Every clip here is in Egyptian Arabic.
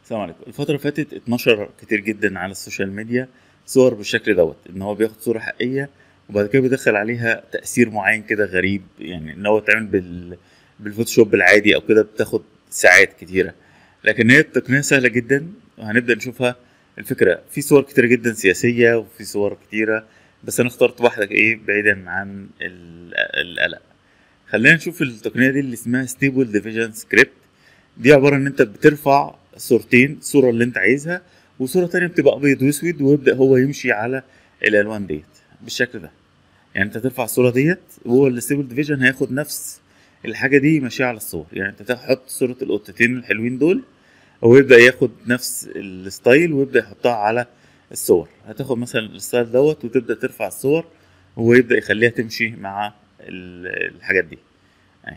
السلام عليكم الفترة اللي فاتت اتنشر كتير جدا على السوشيال ميديا صور بالشكل دوت ان هو بياخد صورة حقيقية وبعد كده بيدخل عليها تأثير معين كده غريب يعني ان هو اتعمل بال بالفوتوشوب العادي او كده بتاخد ساعات كتيرة لكن هي التقنية سهلة جدا وهنبدأ نشوفها الفكرة في صور كتيرة جدا سياسية وفي صور كتيرة بس انا اخترت واحدة ايه بعيدا عن ال- القلق خلينا نشوف التقنية دي اللي اسمها ستيبل ديفيجن سكريبت دي عبارة ان انت بترفع صورتين صورة اللي انت عايزها وصورة تانية بتبقى ابيض واسود ويبدأ هو يمشي على الالوان ديت بالشكل ده يعني انت ترفع الصورة ديت وهو الستيبل ديفيجن هياخد نفس الحاجة دي ماشية على الصور يعني انت تحط صورة القطتين الحلوين دول هو يبدأ ياخد نفس الستايل ويبدأ يحطها على الصور هتاخد مثلا الستايل دوت وتبدأ ترفع الصور وهو يبدأ يخليها تمشي مع ال- الحاجات دي أهي.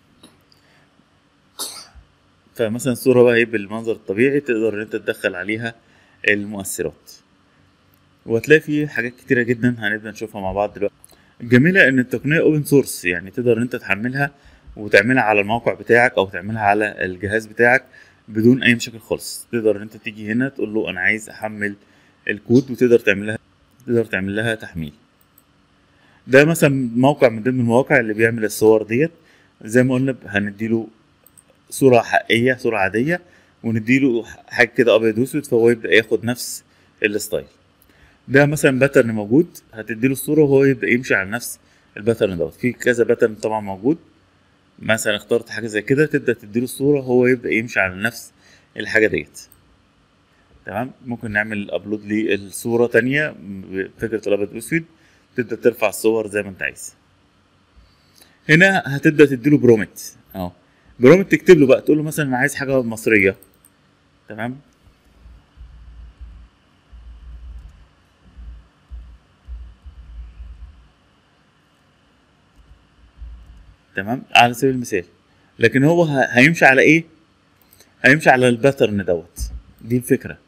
فمثلا الصورة بقى ايه بالمنظر الطبيعي تقدر ان انت تدخل عليها المؤثرات وهتلاقي في حاجات كتيرة جدا هنبدأ نشوفها مع بعض دلوقتي الجميلة ان التقنية اوبن سورس يعني تقدر ان انت تحملها وتعملها على الموقع بتاعك او تعملها على الجهاز بتاعك بدون اي مشاكل خالص تقدر ان انت تيجي هنا تقول له انا عايز احمل الكود وتقدر تعملها تقدر تعمل لها تحميل ده مثلا موقع من ضمن المواقع اللي بيعمل الصور ديت زي ما قلنا هنديله صورة حقيقية صورة عادية ونديله حاجة كده أبيض وأسود فهو يبدأ ياخد نفس الستايل ده مثلا باترن موجود هتديله الصورة وهو يبدأ يمشي على نفس الباترن دوت في كذا باترن طبعا موجود مثلا اخترت حاجة زي كده تبدأ تديله الصورة وهو يبدأ يمشي على نفس الحاجة ديت تمام ممكن نعمل ابلود للصورة تانية بفكرة الأبيض وأسود تبدأ ترفع الصور زي ما انت عايز هنا هتبدأ تديله برومت اهو برومت تكتب له بقى تقول له مثلا انا عايز حاجة مصرية تمام تمام على سبيل المثال لكن هو ه- هيمشي على ايه هيمشي على الباترن دوت دي الفكره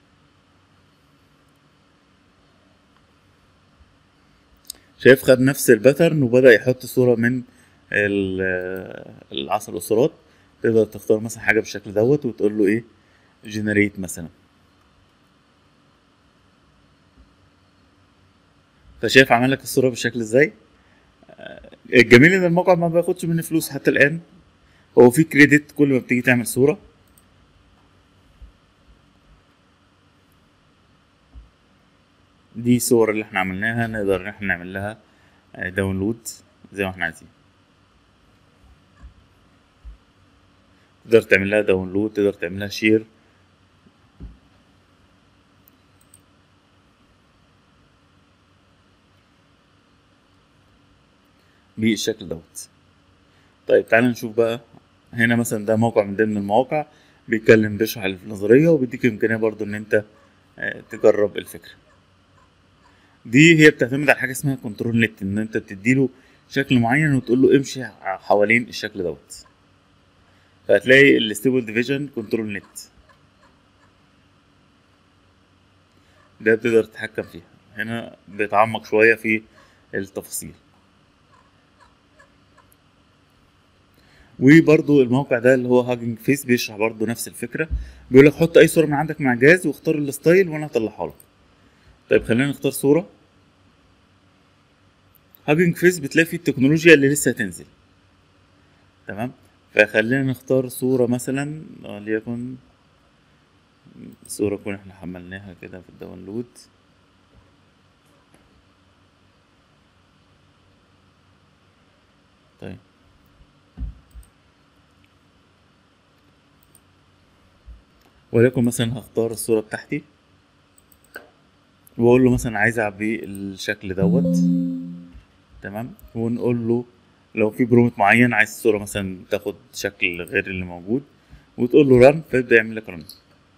شايف خد نفس الباترن وبدا يحط صوره من ال- العصا الاسرات تقدر تختار مثلا حاجه بالشكل دوت وتقول له ايه جنريت مثلا فشايف عمل لك الصوره بالشكل ازاي الجميل ان الموقع ما بياخدش مني فلوس حتى الان هو في كريدت كل ما بتيجي تعمل صوره دي صور اللي احنا عملناها نقدر ان احنا نعمل لها آه، داونلود زي ما احنا عايزين تقدر تعمل لها داونلود تقدر تعمل لها شير بالشكل دوت طيب تعالى نشوف بقى هنا مثلا ده موقع من ضمن المواقع بيتكلم بيشرح النظرية وبيديك إمكانية برضو إن أنت آه، تجرب الفكرة دي هي بتعتمد على حاجة اسمها كنترول نت إن أنت بتديله شكل معين وتقول له امشي ح- حوالين الشكل دوت فهتلاقي الستيبل ديفيجن كنترول نت ده بتقدر تتحكم فيها هنا بيتعمق شوية في التفاصيل وبرضو الموقع ده اللي هو هاجنج فيس بيشرح برضو نفس الفكرة بيقول لك حط أي صورة من عندك مع جهاز واختار الستايل وأنا هطلعها لك طيب خلينا نختار صورة هاجنج فيس بتلاقي فيه التكنولوجيا اللي لسه هتنزل تمام فخلينا نختار صورة مثلا وليكن صورة كنا احنا حملناها كده في الداونلود طيب وليكن مثلا هختار الصورة بتاعتي واقول له مثلا عايز اعبي الشكل دوت تمام ونقول له لو في برومت معين عايز الصورة مثلا تاخد شكل غير اللي موجود وتقول له رن فيبدأ يعمل لك رن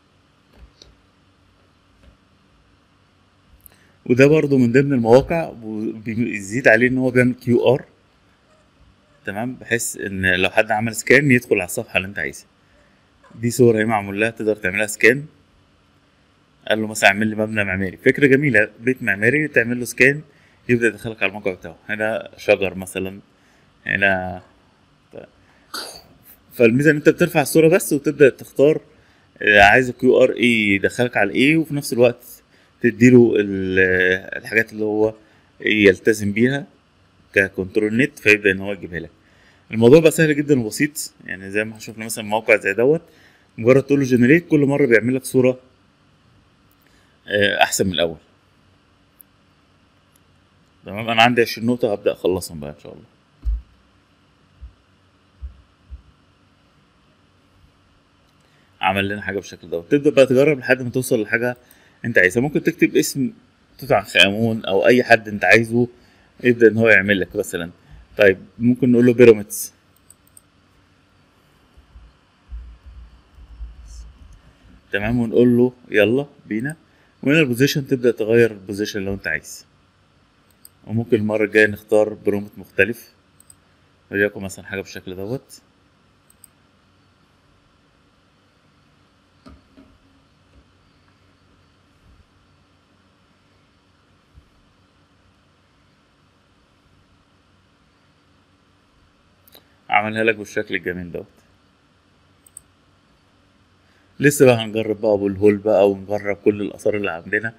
وده برضو من ضمن المواقع وبيزيد عليه ان هو بيعمل كيو ار تمام بحيث ان لو حد عمل سكان يدخل على الصفحة اللي انت عايزها دي صور هي معمول لها تقدر تعملها سكان قال له مثلا اعمل لي مبنى معماري فكرة جميلة بيت معماري تعمل له سكان يبدأ يدخلك على الموقع بتاعه هنا شجر مثلا هنا فالميزة ان انت بترفع الصورة بس وتبدأ تختار آه، عايز الكيو ار اي يدخلك على الاي وفي نفس الوقت تديله ال- الحاجات اللي هو يلتزم بيها ككنترول نت فيبدا ان هو يجيبها لك الموضوع بقى سهل جدا وبسيط يعني زي ما شفنا مثلا موقع زي دوت مجرد تقول له جنريت كل مره بيعمل لك صوره آه، احسن من الاول تمام انا عندي 20 نقطه هبدا اخلصهم بقى ان شاء الله عمل لنا حاجه بالشكل دوت تبدا بقى تجرب لحد ما توصل لحاجه انت عايزها ممكن تكتب اسم توت عنخ امون او اي حد انت عايزه يبدا ان هو يعمل لك مثلا طيب ممكن نقول له بيراميدز تمام ونقول له يلا بينا وهنا البوزيشن تبدا تغير البوزيشن لو انت عايز وممكن المره الجايه نختار برومت مختلف وليكن مثلا حاجه بالشكل دوت عملها لك بالشكل الجميل دوت لسه بقى هنجرب بقى ابو الهول بقى ونجرب كل الاثار اللي عندنا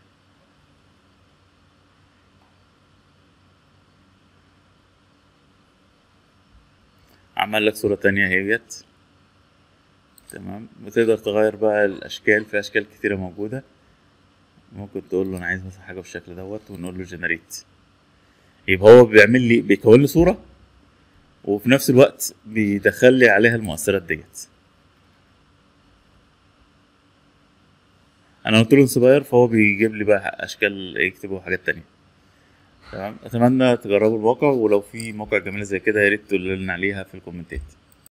عمل لك صورة تانية اهيت تمام وتقدر تغير بقى الاشكال في اشكال كتيرة موجودة ممكن تقول له انا عايز مثلا حاجة بالشكل دوت ونقول له جنريت يبقى هو بيعمل لي بيكون لي صورة وفي نفس الوقت بيدخل لي عليها المؤثرات ديت انا قلت له انسباير فهو بيجيب لي بقى اشكال يكتبوا حاجات تانية تمام اتمنى تجربوا الموقع ولو في موقع جميل زي كده يا ريت تقولوا لنا عليها في الكومنتات